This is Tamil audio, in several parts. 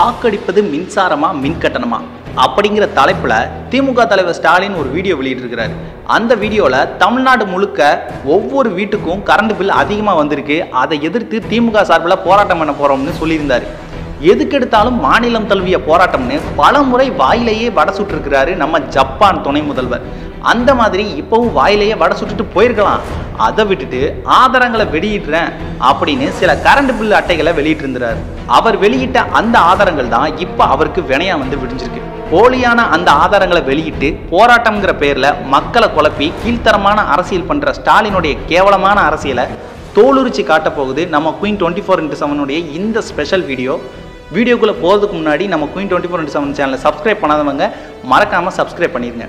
சாக்கடிப்பது மின்சாரமா மின்கட்டணமா அப்படிங்கிற தலைப்புல திமுக தலைவர் ஸ்டாலின் ஒரு வீடியோ வெளியிட்டிருக்கிறாரு அந்த வீடியோல தமிழ்நாடு முழுக்க ஒவ்வொரு வீட்டுக்கும் கரண்ட் பில் அதிகமா வந்திருக்கு அதை எதிர்த்து திமுக சார்பில் போராட்டம் பண்ண போறோம்னு சொல்லியிருந்தாரு எதுக்கெடுத்தாலும் மாநிலம் தழுவிய போராட்டம்னு பல முறை வாயிலேயே வடை சுட்டிருக்கிறாரு நம்ம ஜப்பான் துணை முதல்வர் அந்த மாதிரி இப்பவும் வாயிலேயே வடை சுட்டுட்டு போயிருக்கலாம் அதை விட்டுட்டு ஆதாரங்களை வெளியிடுறேன் அப்படின்னு சில கரண்ட் பில் அட்டைகளை வெளியிட்டிருந்தார் அவர் வெளியிட்ட அந்த ஆதாரங்கள் தான் இப்போ அவருக்கு வினையா வந்து விடிஞ்சிருக்கு போலியான அந்த ஆதாரங்களை வெளியிட்டு போராட்டம்ங்கிற பேர்ல மக்களை குழப்பி கீழ்த்தரமான அரசியல் பண்ற ஸ்டாலினுடைய கேவலமான அரசியலை தோலுரிச்சு காட்ட போகுது நம்ம queen twenty four into seven இந்த ஸ்பெஷல் வீடியோ வீடியோக்குள்ளே போகிறதுக்கு முன்னாடி நம்ம queen twenty four into seven சேனலை சப்ஸ்கிரைப் பண்ணாதவங்க மறக்காமல் சப்ஸ்கிரைப் பண்ணிடுங்க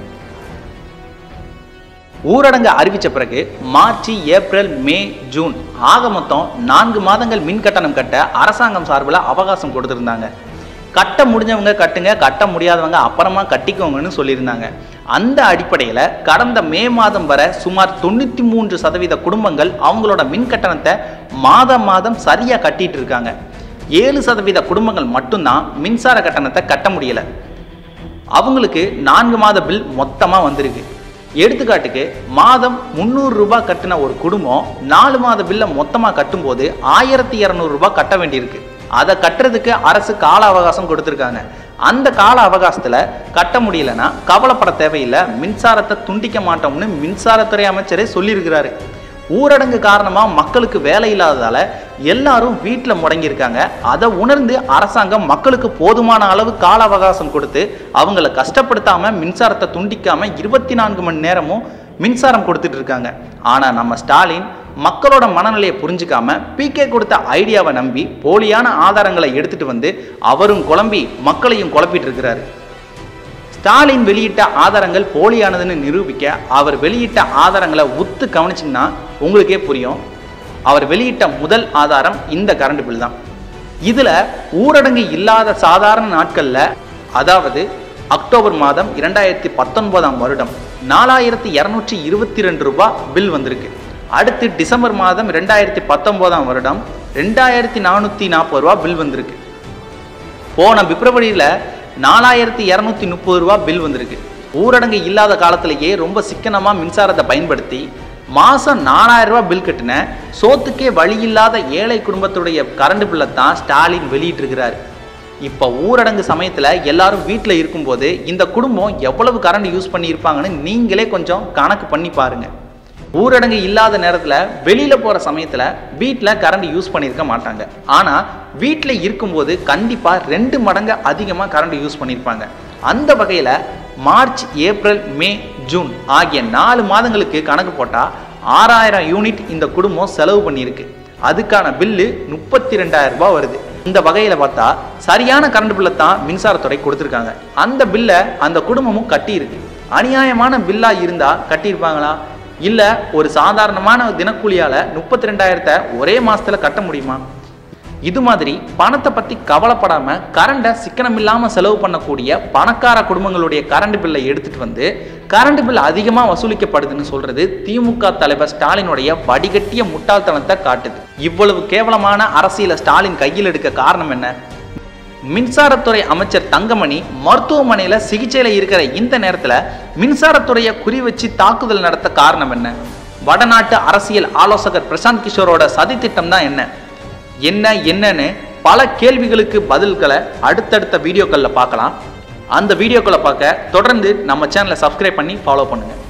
ஊரடங்கு அறிவித்த பிறகு மார்ச் ஏப்ரல் மே ஜூன் ஆக மொத்தம் நான்கு மாதங்கள் மின் கட்டணம் கட்ட அரசாங்கம் சார்பில் அவகாசம் கொடுத்துருந்தாங்க கட்ட முடிஞ்சவங்க கட்டுங்க கட்ட முடியாதவங்க அப்புறமா கட்டிக்கோங்கன்னு சொல்லியிருந்தாங்க அந்த அடிப்படையில் கடந்த மே மாதம் வரை சுமார் தொண்ணூற்றி மூன்று சதவீத குடும்பங்கள் அவங்களோட மின் கட்டணத்தை மாதம் மாதம் சரியாக கட்டிட்டு இருக்காங்க ஏழு சதவீத குடும்பங்கள் மட்டும்தான் மின்சார கட்டணத்தை கட்ட முடியலை அவங்களுக்கு நான்கு மாத பில் மொத்தமாக வந்திருக்கு எடுத்துக்காட்டுக்கு மாதம் முந்நூறு ரூபாய் கட்டின ஒரு குடும்பம் நாலு மாத பில்லை மொத்தமாக கட்டும்போது ஆயிரத்தி இரநூறு ரூபாய் கட்ட வேண்டியிருக்கு அதை கட்டுறதுக்கு அரசு கால அவகாசம் கொடுத்துருக்காங்க அந்த கால அவகாசத்தில் கட்ட முடியலன்னா கவலைப்பட தேவையில்லை மின்சாரத்தை துண்டிக்க மாட்டோம்னு மின்சாரத்துறை அமைச்சரே சொல்லியிருக்கிறாரு ஊரடங்கு காரணமாக மக்களுக்கு வேலை இல்லாததால எல்லாரும் வீட்டில் முடங்கியிருக்காங்க அதை உணர்ந்து அரசாங்கம் மக்களுக்கு போதுமான அளவு கால அவகாசம் கொடுத்து அவங்கள கஷ்டப்படுத்தாம மின்சாரத்தை துண்டிக்காம இருபத்தி நான்கு மணி நேரமும் மின்சாரம் கொடுத்துட்டு இருக்காங்க ஆனால் நம்ம ஸ்டாலின் மக்களோட மனநிலையை புரிஞ்சுக்காம பிகே கொடுத்த ஐடியாவை நம்பி போலியான ஆதாரங்களை எடுத்துட்டு வந்து அவரும் குழம்பி மக்களையும் குழப்பிட்டு இருக்கிறாரு ஸ்டாலின் வெளியிட்ட ஆதாரங்கள் போலியானதுன்னு நிரூபிக்க அவர் வெளியிட்ட ஆதாரங்களை உத்து கவனிச்சிங்கன்னா உங்களுக்கே புரியும் அவர் வெளியிட்ட முதல் ஆதாரம் இந்த கரண்ட் பில் தான் இதில் ஊரடங்கு இல்லாத சாதாரண நாட்களில் அதாவது அக்டோபர் மாதம் இரண்டாயிரத்தி பத்தொன்பதாம் வருடம் நாலாயிரத்தி இரநூற்றி இருபத்தி ரெண்டு ரூபாய் பில் வந்திருக்கு அடுத்து டிசம்பர் மாதம் ரெண்டாயிரத்தி பத்தொன்பதாம் வருடம் ரெண்டாயிரத்தி நானூற்றி நாற்பது ரூபா பில் வந்திருக்கு போன பிப்ரவரியில் நாலாயிரத்தி இரநூத்தி முப்பது ரூபா பில் வந்திருக்கு ஊரடங்கு இல்லாத காலத்திலேயே ரொம்ப சிக்கனமாக மின்சாரத்தை பயன்படுத்தி மாதம் நாலாயிரம் ரூபாய் பில் கட்டின சோத்துக்கே வழி இல்லாத ஏழை குடும்பத்துடைய கரண்ட் பில்லை தான் ஸ்டாலின் வெளியிட்டிருக்கிறார் இப்போ ஊரடங்கு சமயத்தில் எல்லாரும் வீட்டில் இருக்கும்போது இந்த குடும்பம் எவ்வளவு கரண்ட் யூஸ் பண்ணியிருப்பாங்கன்னு நீங்களே கொஞ்சம் கணக்கு பண்ணி பாருங்கள் ஊரடங்கு இல்லாத நேரத்தில் வெளியில் போகிற சமயத்தில் வீட்டில் கரண்ட் யூஸ் பண்ணியிருக்க மாட்டாங்க ஆனால் வீட்டில் இருக்கும்போது கண்டிப்பாக ரெண்டு மடங்கு அதிகமாக கரண்ட் யூஸ் பண்ணியிருப்பாங்க அந்த வகையில் மார்ச் ஏப்ரல் மே ஜூன் ஆகிய நாலு மாதங்களுக்கு கணக்கு போட்டால் ஆறாயிரம் யூனிட் இந்த குடும்பம் செலவு பண்ணியிருக்கு அதுக்கான பில்லு முப்பத்தி ரெண்டாயிரம் ரூபாய் வருது இந்த வகையில் பார்த்தா சரியான கரண்ட் பில்லை தான் மின்சாரத்துறை கொடுத்துருக்காங்க அந்த பில்லை அந்த குடும்பமும் கட்டியிருக்கு அநியாயமான பில்லாக இருந்தால் கட்டியிருப்பாங்களா இல்லை ஒரு சாதாரணமான தினக்கூலியால் முப்பத்தி ரெண்டாயிரத்தை ஒரே மாதத்தில் கட்ட முடியுமா இது மாதிரி பணத்தை பற்றி கவலைப்படாமல் கரண்டை சிக்கனம் இல்லாமல் செலவு பண்ணக்கூடிய பணக்கார குடும்பங்களுடைய கரண்ட் பில்லை எடுத்துகிட்டு வந்து கரண்ட் பில் அதிகமாக வசூலிக்கப்படுதுன்னு சொல்கிறது திமுக தலைவர் ஸ்டாலினுடைய வடிகட்டிய முட்டாள்தனத்தை காட்டுது இவ்வளவு கேவலமான அரசியலை ஸ்டாலின் கையில் எடுக்க காரணம் என்ன மின்சாரத்துறை அமைச்சர் தங்கமணி மருத்துவமனையில் சிகிச்சையில் இருக்கிற இந்த நேரத்தில் மின்சாரத்துறையை குறி வச்சு தாக்குதல் நடத்த காரணம் என்ன வடநாட்டு அரசியல் ஆலோசகர் பிரசாந்த் கிஷோரோட சதி திட்டம் தான் என்ன என்ன என்னன்னு பல கேள்விகளுக்கு பதில்களை அடுத்தடுத்த வீடியோக்களில் பார்க்கலாம் அந்த வீடியோக்களை பார்க்க தொடர்ந்து நம்ம சேனலை சப்ஸ்கிரைப் பண்ணி ஃபாலோ பண்ணுங்கள்